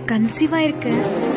கன்சீவா இருக்கேன்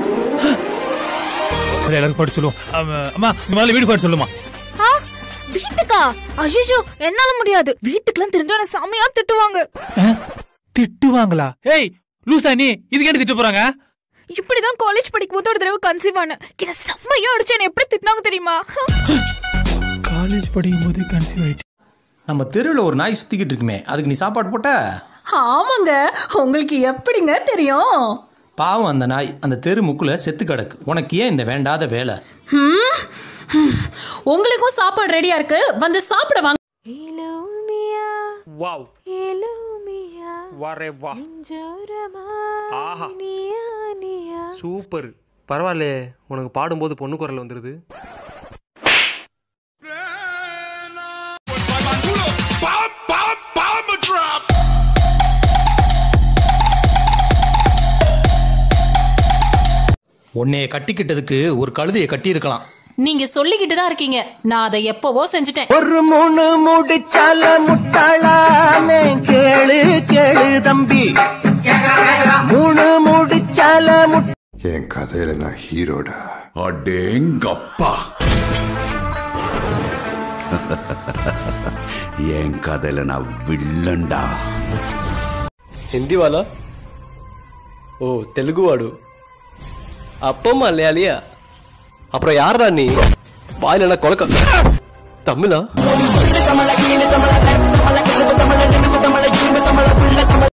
சரி, எல்லாரும் பாட்டு சொல்லுவோம் அம்மா, அம்மா நீ முதல்ல வீடு பாட்டு சொல்லுமா ஆ, வீட்டுக்கா அஜிஜோ என்னால முடியாது வீட்டுக்குலாம் தெரிஞ்சவன செமையா திட்டுவாங்க திட்டுவாங்களா ஏய் லூசா நீ இதுக்கு என்ன திட்டு போறாங்க இப்படிதான் காலேஜ் படிக்கும் போது ஒரு தடவை கன்சீவ் ஆன என்ன செம்மையா அடிச்சு என்ன எப்படி திட்டினாங்க தெரியுமா காலேஜ் படிக்கும் போது கன்சீவ் ஆயிட்டு நம்ம தெருவில் ஒரு நாய் சுத்திக்கிட்டு இருக்குமே அதுக்கு நீ சாப்பாடு போட்ட ஆமாங்க உங்களுக்கு எப்படிங்க தெரியும் பாவம் அந்த நாய் அந்த தெரு முக்குல செத்து கிடக்கு உனக்கு ஏன் இந்த வேண்டாத வேலை ஹம்? ஹம். உங்களுக்கும் சாப்பாடு ரெடியா இருக்கு வந்து சாப்பிட வாங்க வாவ் வரே வா ஆஹா சூப்பர் பரவாயில்லையே உனக்கு பாடும்போது பொண்ணு குரல் வந்துருது உன்னைய கட்டிக்கிட்டதுக்கு ஒரு கழுதையை கட்டியிருக்கலாம் நீங்க சொல்லிக்கிட்டு தான் இருக்கீங்க நான் அதை எப்பவோ செஞ்சுட்டேன் ஒரு மூணு முடிச்சால முட்டாளானே கேளு கேளு தம்பி மூணு முடிச்சால முட்டாள என் கதையில நான் ஹீரோடா அடேங்கப்பா என் கதையில நான் வில்லன்டா హిందీ వాళ్ళ ఓ తెలుగు వాడు అప్ప మలయాళియా అప్పుడు యారా నీ వాయిన కొలక తమిళ